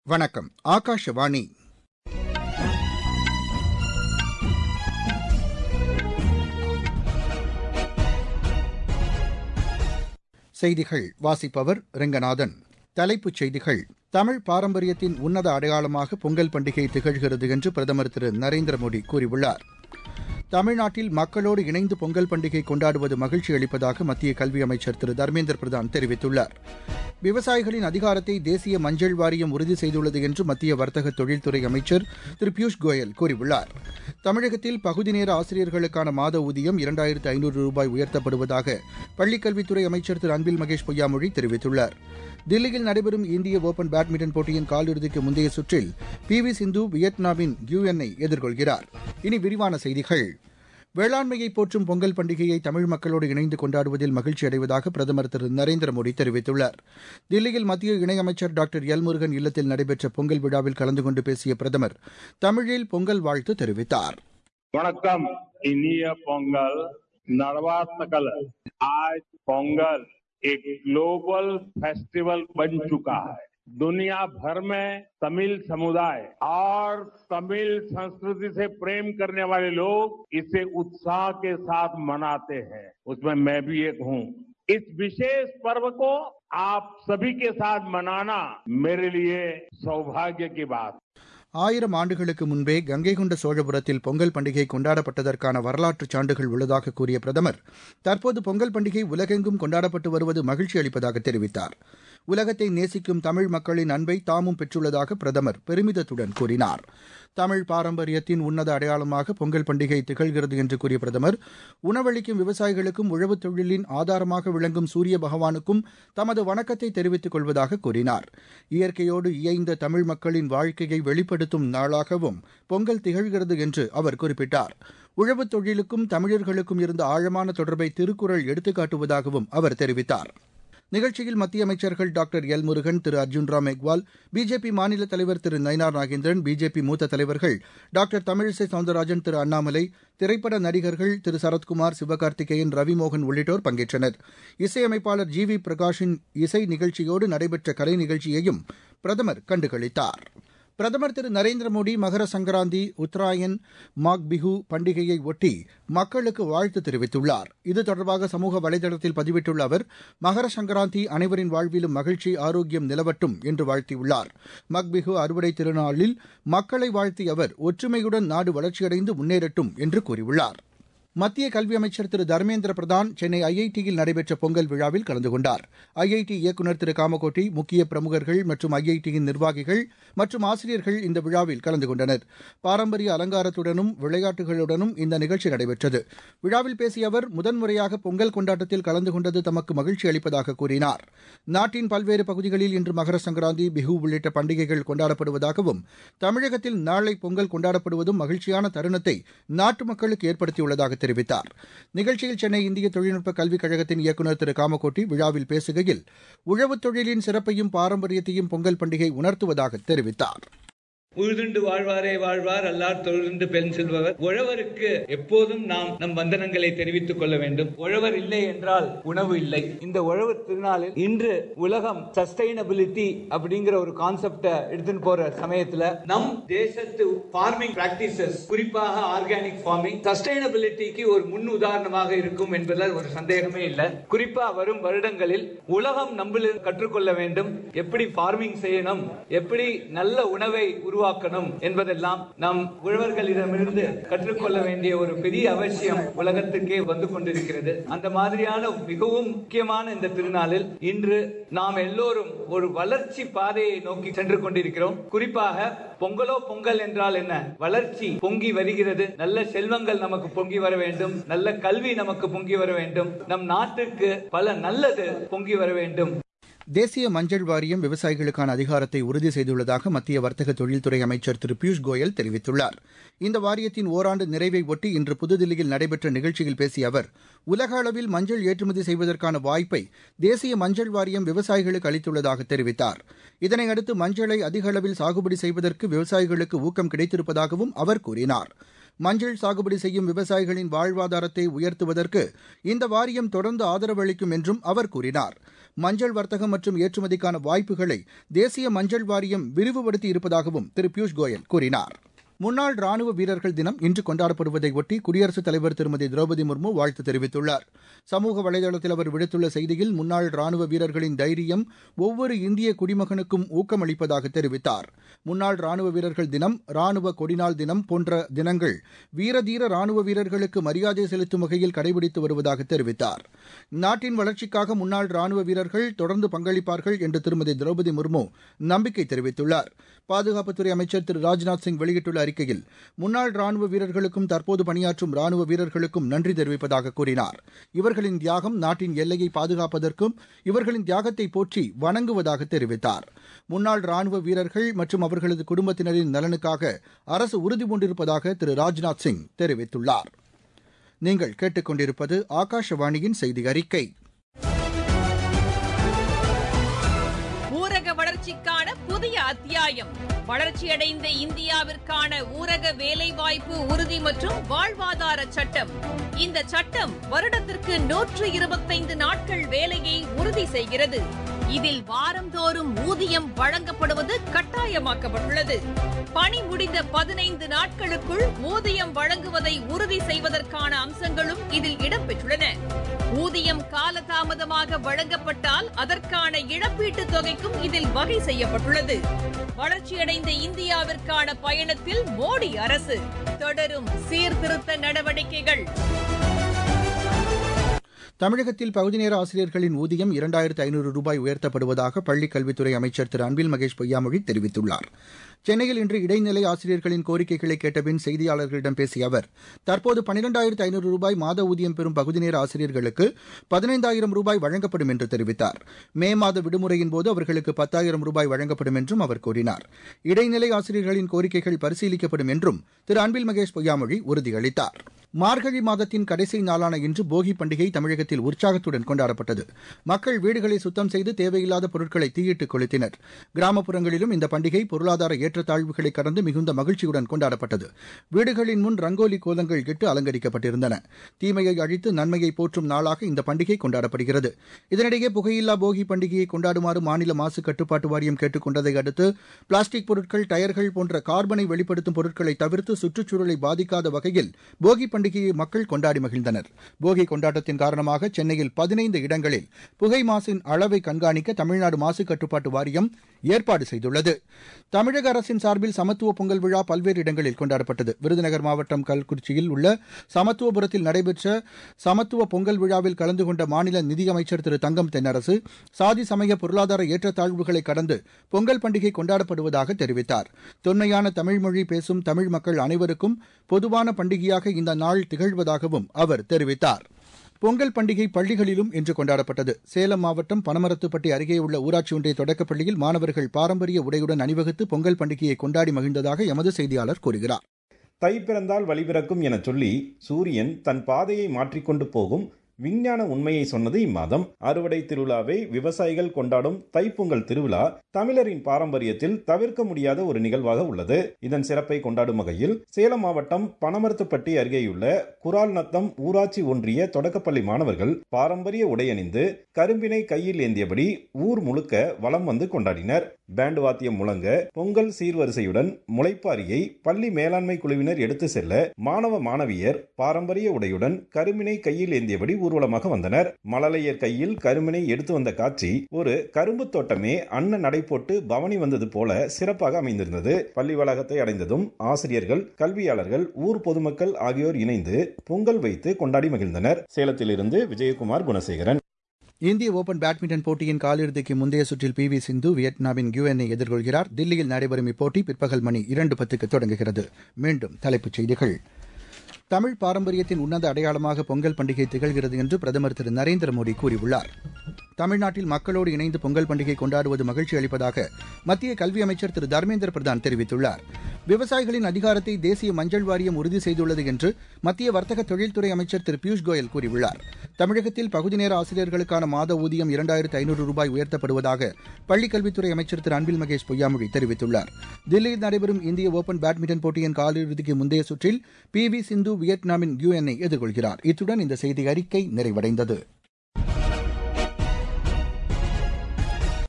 வணக்கம் ஆகாஷவாணி செய்திகள் வாசிப்பவர் ரெங்கநாதன் தலைப்புச் செய்திகள் தமிழ் பாரம்பரியத்தின் உன்னத அடையாளமாக பொங்கல் பண்டிகை திகழ்கிறது என்று பிரதமர் திரு நரேந்திர மோடி கூறியுள்ளார் தமிழ்நாட்டில் மக்களோடு இணைந்து பொங்கல் பண்டிகை கொண்டாடுவது மகிழ்ச்சி அளிப்பதாக மத்திய கல்வி அமைச்சர் திரு தர்மேந்திர பிரதான் தெரிவித்துள்ளார் விவசாயிகளின் அதிகாரத்தை தேசிய மஞ்சள் வாரியம் உறுதி செய்துள்ளது என்று மத்திய வர்த்தக தொழில்துறை அமைச்சர் திரு பியூஷ் கோயல் கூறியுள்ளார் தமிழகத்தில் பகுதி நேர ஆசிரியர்களுக்கான மாத ஊதியம் இரண்டாயிரத்து ஐநூறு ரூபாய் உயர்த்தப்படுவதாக பள்ளிக்கல்வித்துறை அமைச்சர் திரு அன்பில் மகேஷ் பொய்யாமொழி தெரிவித்துள்ளார் தில்லியில் நடைபெறும் இந்திய ஓபன் பேட்மிண்டன் போட்டியின் காலிறுதிக்கு முந்தைய சுற்றில் பி வி சிந்து வியட்நாமின் கியூஎன்னை எதிர்கொள்கிறார் இனி விரிவான செய்திகள் வேளாண்மையை போற்றும் பொங்கல் பண்டிகையை தமிழ் மக்களோடு இணைந்து கொண்டாடுவதில் மகிழ்ச்சி அடைவதாக பிரதமர் திரு நரேந்திர மோடி தெரிவித்துள்ளார் தில்லியில் மத்திய இணையமைச்சர் டாக்டர் எல் முருகன் இல்லத்தில் நடைபெற்ற பொங்கல் விழாவில் கலந்து கொண்டு பேசிய பிரதமர் தமிழில் பொங்கல் வாழ்த்து தெரிவித்தார் வணக்கம் இனிய பொங்கல் नड़वातकल आज पोंगल एक ग्लोबल फेस्टिवल बन चुका है दुनिया भर में तमिल समुदाय और तमिल संस्कृति से प्रेम करने वाले लोग इसे उत्साह के साथ मनाते हैं उसमें मैं भी एक हूं इस विशेष पर्व को आप सभी के साथ मनाना मेरे लिए सौभाग्य की बात ஆயிரம் ஆண்டுகளுக்கு முன்பே கங்கை கொண்ட சோழபுரத்தில் பொங்கல் பண்டிகை கொண்டாடப்பட்டதற்கான வரலாற்றுச் சான்றுகள் உள்ளதாக கூறிய பிரதமர் தற்போது பொங்கல் பண்டிகை உலகெங்கும் கொண்டாடப்பட்டு வருவது மகிழ்ச்சி அளிப்பதாக தெரிவித்தார் உலகத்தை நேசிக்கும் தமிழ் மக்களின் அன்பை தாமும் பெற்றுள்ளதாக பிரதமர் பெருமிதத்துடன் கூறினார் தமிழ் பாரம்பரியத்தின் உன்னத அடையாளமாக பொங்கல் பண்டிகை திகழ்கிறது என்று கூறிய பிரதமர் உணவளிக்கும் விவசாயிகளுக்கும் உழவுத் தொழிலின் ஆதாரமாக விளங்கும் சூரிய பகவானுக்கும் தமது வணக்கத்தை தெரிவித்துக் கொள்வதாக கூறினார் இயற்கையோடு இயைந்த தமிழ் மக்களின் வாழ்க்கையை வெளிப்படுத்தும் நாளாகவும் பொங்கல் திகழ்கிறது என்று அவர் குறிப்பிட்டார் உழவுத் தொழிலுக்கும் தமிழர்களுக்கும் இருந்த ஆழமான தொடர்பை திருக்குறள் எடுத்துக்காட்டுவதாகவும் அவர் தெரிவித்தார் நிகழ்ச்சியில் மத்திய அமைச்சர்கள் doctor L Murugan Thiru Arjun Ram Meghwal BJP மாநில தலைவர் திரு நயினார் நாகேந்திரன் பிஜேபி மூத்த தலைவர்கள் டாக்டர் தமிழிசை சவுந்தரராஜன் திரு அண்ணாமலை திரைப்பட நடிகர்கள் திரு சரத்குமார் சிவகார்த்திகேயன் ரவிமோகன் உள்ளிட்டோர் பங்கேற்றனர் இசையமைப்பாளர் ஜி வி பிரகாஷின் இசை நிகழ்ச்சியோடு நடைபெற்ற கலை நிகழ்ச்சியையும் பிரதமர் கண்டுகளித்தார் பிரதமர் திரு நரேந்திர மோடி மகர சங்கராந்தி உத்தராயன் மாக் பிஹு பண்டிகையை ஒட்டி மக்களுக்கு வாழ்த்து தெரிவித்துள்ளார் இது தொடர்பாக சமூக வலைதளத்தில் பதிவிட்டுள்ள அவர் மகர சங்கராந்தி அனைவரின் வாழ்விலும் மகிழ்ச்சி ஆரோக்கியம் நிலவட்டும் என்று வாழ்த்தியுள்ளார் மக்பிஹு அறுவடை திருநாளில் மக்களை வாழ்த்திய அவர் ஒற்றுமையுடன் நாடு வளர்ச்சியடைந்து முன்னேறட்டும் என்று கூறியுள்ளார் மத்திய கல்வி அமைச்சர் திரு தர்மேந்திர பிரதான் சென்னை ஐஐடியில் நடைபெற்ற பொங்கல் விழாவில் கலந்து கொண்டார் ஐஐடி இயக்குநர் திரு காமகோட்டி முக்கிய பிரமுகர்கள் மற்றும் ஐஐடியின் நிர்வாகிகள் மற்றும் ஆசிரியர்கள் இந்த விழாவில் கலந்து கொண்டனர் பாரம்பரிய அலங்காரத்துடனும் விளையாட்டுகளுடனும் இந்த நிகழ்ச்சி நடைபெற்றது விழாவில் பேசிய அவர் முதன்முறையாக பொங்கல் கொண்டாட்டத்தில் கலந்து கொண்டது தமக்கு மகிழ்ச்சி அளிப்பதாக கூறினார் நாட்டின் பல்வேறு பகுதிகளில் இன்று மகர சங்கராந்தி பிஹு உள்ளிட்ட பண்டிகைகள் கொண்டாடப்படுவதாகவும் தமிழகத்தில் நாளை பொங்கல் கொண்டாடப்படுவதும் மகிழ்ச்சியான தருணத்தை நாட்டு மக்களுக்கு ஏற்படுத்தியுள்ளதாக தெரிவித்தார் நிகழ்ச்சியில் சென்னை இந்திய தொழில்நுட்ப கல்விக் கழகத்தின் இயக்குநர் திரு காமகோட்டி விழாவில் பேசுகையில் உழவுத் தொழிலின் சிறப்பையும் பாரம்பரியத்தையும் பொங்கல் பண்டிகை உணர்த்துவதாக தெரிவித்தார் உழுதுண்டு வாழ்வாரே வாழ்வார் அல்லார் தொழுதுண்டு பெண் செல்பவர் உழவருக்கு எப்போதும் நாம் நம் வந்தனங்களை தெரிவித்துக் கொள்ள வேண்டும் உழவர் இல்லை என்றால் உணவு இல்லை இந்த உழவர் திருநாளில் இன்று உலகம் சஸ்டைனபிலிட்டி அப்படிங்கிற ஒரு கான்செப்ட எடுத்துன்னு போற சமயத்துல நம் தேசத்து ஃபார்மிங் பிராக்டிசஸ் குறிப்பாக ஆர்கானிக் ஃபார்மிங் சஸ்டைனபிலிட்டிக்கு ஒரு முன் உதாரணமாக இருக்கும் என்பதில் ஒரு சந்தேகமே இல்லை குறிப்பா வரும் வருடங்களில் உலகம் நம்மளில் கற்றுக்கொள்ள வேண்டும் எப்படி ஃபார்மிங் செய்யணும் எப்படி நல்ல உணவை உருவா உருவாக்கணும் என்பதெல்லாம் நம் உழவர்களிடமிருந்து கற்றுக்கொள்ள வேண்டிய ஒரு பெரிய அவசியம் உலகத்துக்கே வந்து கொண்டிருக்கிறது அந்த மாதிரியான மிகவும் முக்கியமான இந்த திருநாளில் இன்று நாம் எல்லோரும் ஒரு வளர்ச்சி பாதையை நோக்கி சென்று கொண்டிருக்கிறோம் குறிப்பாக பொங்கலோ பொங்கல் என்றால் என்ன வளர்ச்சி பொங்கி வருகிறது நல்ல செல்வங்கள் நமக்கு பொங்கி வர வேண்டும் நல்ல கல்வி நமக்கு பொங்கி வர வேண்டும் நம் நாட்டுக்கு பல நல்லது பொங்கி வர வேண்டும் தேசிய மஞ்சள் வாரியம் விவசாயிகளுக்கான அதிகாரத்தை உறுதி செய்துள்ளதாக மத்திய வர்த்தக தொழில்துறை அமைச்சர் திரு பியூஷ் கோயல் தெரிவித்துள்ளார் இந்த வாரியத்தின் ஓராண்டு நிறைவை ஒட்டி இன்று புதுதில்லியில் நடைபெற்ற நிகழ்ச்சியில் பேசிய அவர் உலக அளவில் மஞ்சள் ஏற்றுமதி செய்வதற்கான வாய்ப்பை தேசிய மஞ்சள் வாரியம் விவசாயிகளுக்கு அளித்துள்ளதாக தெரிவித்தார் இதனையடுத்து மஞ்சளை அதிக அளவில் சாகுபடி செய்வதற்கு விவசாயிகளுக்கு ஊக்கம் கிடைத்திருப்பதாகவும் அவர் கூறினார் மஞ்சள் சாகுபடி செய்யும் விவசாயிகளின் வாழ்வாதாரத்தை உயர்த்துவதற்கு இந்த வாரியம் தொடர்ந்து ஆதரவு அளிக்கும் என்றும் அவர் கூறினார் மஞ்சள் வர்த்தகம் மற்றும் ஏற்றுமதிக்கான வாய்ப்புகளை தேசிய மஞ்சள் வாரியம் விரிவுபடுத்தி இருப்பதாகவும் திரு பியூஷ் கோயல் கூறினார் முன்னாள் ராணுவ வீரர்கள் தினம் இன்று கொண்டாடப்படுவதை ஒட்டி குடியரசுத் தலைவர் திருமதி திரௌபதி முர்மு வாழ்த்து தெரிவித்துள்ளார் சமூக வலைதளத்தில் அவர் விடுத்துள்ள செய்தியில் முன்னாள் ராணுவ வீரர்களின் தைரியம் ஒவ்வொரு இந்திய குடிமகனுக்கும் ஊக்கமளிப்பதாக தெரிவித்தார் முன்னாள் ராணுவ வீரர்கள் தினம் ராணுவ கொடிநாள் தினம் போன்ற தினங்கள் வீரதீர ராணுவ வீரர்களுக்கு மரியாதை செலுத்தும் வகையில் கடைபிடித்து வருவதாக தெரிவித்தார் நாட்டின் வளர்ச்சிக்காக முன்னாள் ராணுவ வீரர்கள் தொடர்ந்து பங்களிப்பார்கள் என்று திருமதி திரௌபதி முர்மு நம்பிக்கை தெரிவித்துள்ளார் பாதுகாப்புத்துறை அமைச்சர் திரு ராஜ்நாத் சிங் வெளியிட்டுள்ள அறிக்கையில் முன்னாள் ராணுவ வீரர்களுக்கும் தற்போது பணியாற்றும் ராணுவ வீரர்களுக்கும் நன்றி தெரிவிப்பதாக கூறினார் இவர்களின் தியாகம் நாட்டின் எல்லையை பாதுகாப்பதற்கும் இவர்களின் தியாகத்தை போற்றி வணங்குவதாக தெரிவித்தார் முன்னாள் ராணுவ வீரர்கள் மற்றும் அவர்களது குடும்பத்தினரின் நலனுக்காக அரசு உறுதி பூண்டிருப்பதாக திரு ராஜ்நாத் சிங் தெரிவித்துள்ளார் நீங்கள் கேட்டுக்கொண்டிருப்பது ஆகாஷவாணியின் செய்தி அறிக்கை ஊரக வளர்ச்சிக்கான புதிய அத்தியாயம் வளர்ச்சியடைந்த இந்தியாவிற்கான ஊரக வேலைவாய்ப்பு உறுதி மற்றும் வாழ்வாதார சட்டம் இந்த சட்டம் வருடத்திற்கு நூற்று இருபத்தைந்து நாட்கள் வேலையை உறுதி செய்கிறது இதில் வாரந்தோறும் ஊதியம் வழங்கப்படுவது கட்டாயமாக்கப்பட்டுள்ளது பணி முடிந்த பதினைந்து நாட்களுக்குள் ஊதியம் வழங்குவதை உறுதி செய்வதற்கான அம்சங்களும் இதில் இடம்பெற்றுள்ளன ஊதியம் காலதாமதமாக வழங்கப்பட்டால் அதற்கான இழப்பீட்டுத் தொகைக்கும் இதில் வகை செய்யப்பட்டுள்ளது வளர்ச்சியடைந்த இந்தியாவிற்கான பயணத்தில் மோடி அரசு தொடரும் சீர்திருத்த நடவடிக்கைகள் தமிழகத்தில் பகுதி நேர ஆசிரியர்களின் ஊதியம் இரண்டாயிரத்து ஐநூறு ரூபாய் உயர்த்தப்படுவதாக பள்ளிக் கல்வித்துறை அமைச்சர் திரு அன்பில் மகேஷ் பொய்யாமொழி தெரிவித்துள்ளார் சென்னையில் இன்று இடைநிலை ஆசிரியர்களின் கோரிக்கைகளை கேட்டபின் செய்தியாளர்களிடம் பேசிய அவர் தற்போது பனிரெண்டாயிரத்து ஐநூறு ரூபாய் மாத ஊதியம் பெறும் பகுதி நேர ஆசிரியர்களுக்கு பதினைந்தாயிரம் ரூபாய் வழங்கப்படும் என்று தெரிவித்தார் மே மாத விடுமுறையின் போது அவர்களுக்கு பத்தாயிரம் ரூபாய் வழங்கப்படும் என்றும் அவர் கூறினார் இடைநிலை ஆசிரியர்களின் கோரிக்கைகள் பரிசீலிக்கப்படும் என்றும் திரு அன்பில் மகேஷ் பொய்யாமொழி உறுதியளித்தார் மார்கழி மாதத்தின் கடைசி நாளான இன்று போகி பண்டிகை தமிழகத்தில் உற்சாகத்துடன் கொண்டாடப்பட்டது மக்கள் வீடுகளை சுத்தம் செய்து தேவையில்லாத பொருட்களை தீயிட்டு கொளுத்தினர் கிராமப்புறங்களிலும் இந்த பண்டிகை பொருளாதார ஏற்றத்தாழ்வுகளை கடந்து மிகுந்த மகிழ்ச்சியுடன் கொண்டாடப்பட்டது வீடுகளின் முன் ரங்கோலி கோலங்கள் இட்டு அலங்கரிக்கப்பட்டிருந்தன தீமையை அழித்து நன்மையை போற்றும் நாளாக இந்த பண்டிகை கொண்டாடப்படுகிறது இதனிடையே புகையில்லா போகி பண்டிகையை கொண்டாடுமாறு மாநில மாசு கட்டுப்பாட்டு வாரியம் கேட்டுக் கொண்டதை அடுத்து பிளாஸ்டிக் பொருட்கள் டயர்கள் போன்ற கார்பனை வெளிப்படுத்தும் பொருட்களை தவிர்த்து சுற்றுச்சூழலை பாதிக்காத வகையில் போகி பண்டிகையை மக்கள் கொண்டாடி மகிழ்ந்தனர் போகி கொண்டாட்டத்தின் காரணமாக சென்னையில் பதினைந்து இடங்களில் புகை மாசின் அளவை கண்காணிக்க தமிழ்நாடு மாசு கட்டுப்பாட்டு வாரியம் ஏற்பாடு செய்துள்ளது தமிழக அரசின் சார்பில் சமத்துவ பொங்கல் விழா பல்வேறு இடங்களில் கொண்டாடப்பட்டது விருதுநகர் மாவட்டம் கல்குறிச்சியில் உள்ள சமத்துவபுரத்தில் நடைபெற்ற சமத்துவ பொங்கல் விழாவில் கலந்து கொண்ட மாநில நிதியமைச்சர் திரு தங்கம் தென்னரசு சாதி சமய பொருளாதார ஏற்றத்தாழ்வுகளை கடந்து பொங்கல் பண்டிகை கொண்டாடப்படுவதாக தெரிவித்தார் தொன்மையான தமிழ்மொழி பேசும் தமிழ் மக்கள் அனைவருக்கும் பொதுவான பண்டிகையாக இந்த நாள் திகழ்வதாகவும் அவர் தெரிவித்தார் பொங்கல் பண்டிகை பள்ளிகளிலும் இன்று கொண்டாடப்பட்டது சேலம் மாவட்டம் பனமரத்துப்பட்டி அருகே உள்ள ஊராட்சி ஒன்றிய தொடக்கப்பள்ளியில் மாணவர்கள் பாரம்பரிய உடையுடன் அணிவகுத்து பொங்கல் பண்டிகையை கொண்டாடி மகிழ்ந்ததாக எமது செய்தியாளர் கூறுகிறார் தை பிறந்தால் வழிபிறக்கும் என சொல்லி சூரியன் தன் பாதையை மாற்றிக்கொண்டு போகும் விஞ்ஞான உண்மையை சொன்னது இம்மாதம் அறுவடை திருவிழாவை விவசாயிகள் கொண்டாடும் தைப்பொங்கல் திருவிழா தமிழரின் பாரம்பரியத்தில் தவிர்க்க முடியாத ஒரு நிகழ்வாக உள்ளது இதன் சிறப்பை கொண்டாடும் வகையில் சேலம் மாவட்டம் பனமரத்துப்பட்டி அருகேயுள்ள குரால் நத்தம் ஊராட்சி ஒன்றிய தொடக்கப்பள்ளி மாணவர்கள் பாரம்பரிய உடையணிந்து கரும்பினை கையில் ஏந்தியபடி ஊர் முழுக்க வலம் வந்து கொண்டாடினர் பேண்ட் வாத்தியம் முழங்க பொங்கல் சீர்வரிசையுடன் முளைப்பாரியை பள்ளி மேலாண்மை குழுவினர் எடுத்து செல்ல மாணவ மாணவியர் பாரம்பரிய உடையுடன் கரும்பினை கையில் ஏந்தியபடி ஊர்வலமாக வந்தனர் மழலையர் கையில் கரும்பினை எடுத்து வந்த காட்சி ஒரு கரும்பு தோட்டமே அண்ணன் நடை போட்டு பவனி வந்தது போல சிறப்பாக அமைந்திருந்தது பள்ளி வளாகத்தை அடைந்ததும் ஆசிரியர்கள் கல்வியாளர்கள் ஊர் பொதுமக்கள் ஆகியோர் இணைந்து பொங்கல் வைத்து கொண்டாடி மகிழ்ந்தனர் சேலத்திலிருந்து விஜயகுமார் குணசேகரன் இந்திய ஓபன் பேட்மிண்டன் போட்டியின் காலிறுதிக்கு முந்தைய சுற்றில் பி வி சிந்து வியட்நாமின் யுஎன்ஐ எதிர்கொள்கிறார் தில்லியில் நடைபெறும் இப்போட்டி பிற்பகல் மணி இரண்டு பத்துக்கு தொடங்குகிறது மீண்டும் தலைப்புச் செய்திகள் தமிழ் பாரம்பரியத்தின் உன்னத அடையாளமாக பொங்கல் பண்டிகை திகழ்கிறது என்று பிரதமர் திரு நரேந்திர மோடி கூறியுள்ளார் தமிழ்நாட்டில் மக்களோடு இணைந்து பொங்கல் பண்டிகை கொண்டாடுவது மகிழ்ச்சி அளிப்பதாக மத்திய கல்வி அமைச்சர் திரு தர்மேந்திர பிரதான் தெரிவித்துள்ளார் விவசாயிகளின் அதிகாரத்தை தேசிய மஞ்சள் வாரியம் உறுதி செய்துள்ளது என்று மத்திய வர்த்தக தொழில்துறை அமைச்சர் திரு பியூஷ் கோயல் கூறியுள்ளார் தமிழகத்தில் பகுதி நேர ஆசிரியர்களுக்கான மாத ஊதியம் இரண்டாயிரத்து ஐநூறு ரூபாய் உயர்த்தப்படுவதாக பள்ளிக் கல்வித்துறை அமைச்சர் திரு அன்பில் மகேஷ் பொய்யாமொழி தெரிவித்துள்ளார் தில்லியில் நடைபெறும் இந்திய ஓபன் பேட்மிண்டன் போட்டியின் காலிறுதிக்கு முந்தைய சுற்றில் பி வி சிந்து வியட்நாமின் யுஎன்ஐ எதிர்கொள்கிறார் இத்துடன் இந்த செய்தி அறிக்கை நிறைவடைந்தது